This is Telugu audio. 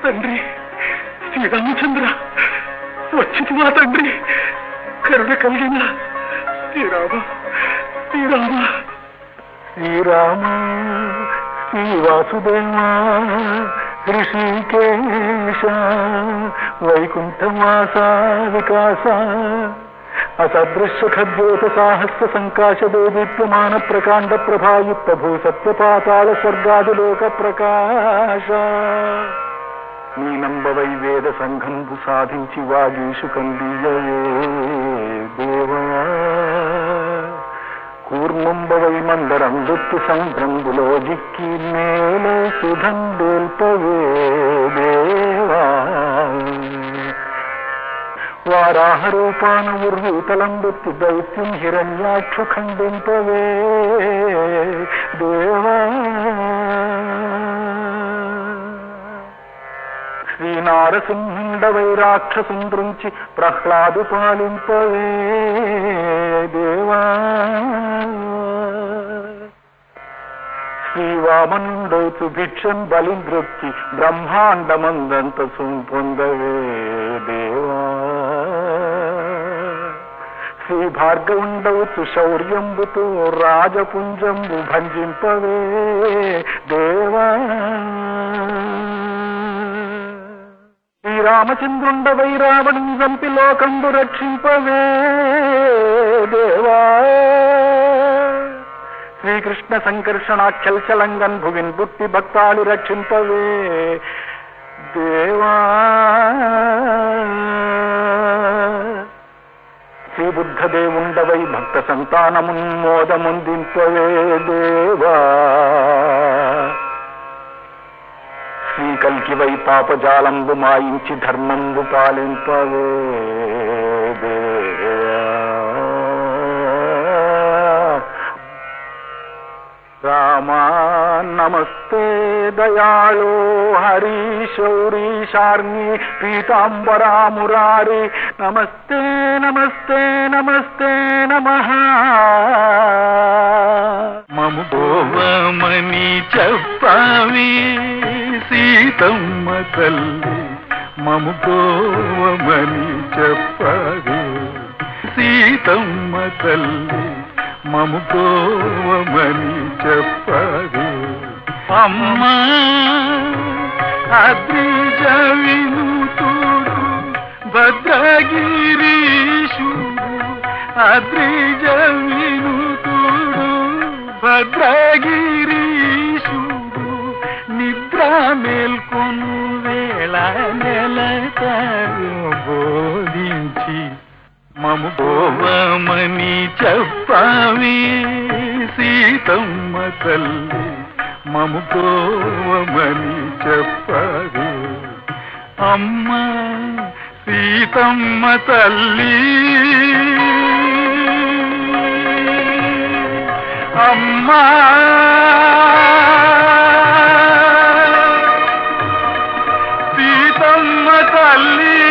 తండ్రి శ్రీరామచంద్ర వచ్చింది మా తండ్రి కరుణ కలిగిన శ్రీరామ శ్రీరామ శ్రీరామ శ్రీ వాసుదేవ ఋషికేశ వైకుంఠమాస వికాస అసదృశ్య ఖద్యోత సాహస్య సంకాశ దేదీప్యమాన ప్రకాండ ప్రభాయుక్త భూ సత్యపాతాళ స్వర్గాదిలోక ప్రకాశ నీనంబవై వేద సంఘంబు సాధించి వాగీషు కందియవే దేవా కూర్మంబవై మందరం దుత్తు సంభ్రంబులో జిక్కి నేల సుధండేల్పవే దేవా వారాహ రూపాన ఉర్వీతలం దొత్తి దైత్యం హిరణ్యాక్షు ఖండింపవే దేవా శ్రీనారసింహుండవై రాక్షసుం దృంచి ప్రహ్లాదు పాలింపవే దేవా శ్రీవామనుండోచు భిక్షం బలింద్రొక్కి బ్రహ్మాండమందంత పొందవే దేవా శ్రీ భార్గవుండవచ్చు శౌర్యంబుతో రాజపుంజంబు భంజింపవే దేవా శ్రీరామచంద్రుండవై రావణం చంపి లోకంబు రక్షింపవే దేవా శ్రీకృష్ణ సంకర్షణాఖ్యల్చలంగన్ భువిన్ బుట్టి భక్తాలు రక్షింపవే దేవా శ్రీబుద్ధదేవుండవై భక్త సంతానమున్మోదముందింపవే దేవా శ్రీకల్కి వై పాపజాలంబు మాయించి ధర్మంబు పాలింపవే దేవా రామా నమస్తే దయాళో హరి శౌరీ శార్మి పీతాంబరా మురారి నమస్తే నమస్తే నమస్తే నమ మము గోవమని చెప్పవి సీతమ్మ తల్లి మము గోవమని చెప్పవి సీతమ్మ తల్లి మము గోవమని చెప్పవి అమ్మ అద్రిజ వినుతుడు భద్రగిరీశుడు అద్రిజ వినుతుడు భద్రగిరీశుడు నిద్ర మేల్కొను వేళ నెలతారు బోధించి మము గోవమని చెప్పవి సీతమ్మ తల్లి మము గోవమని చెప్పవి అమ్మ సీతమ్మ తల్లి అమ్మా సీతమ్మ తల్లి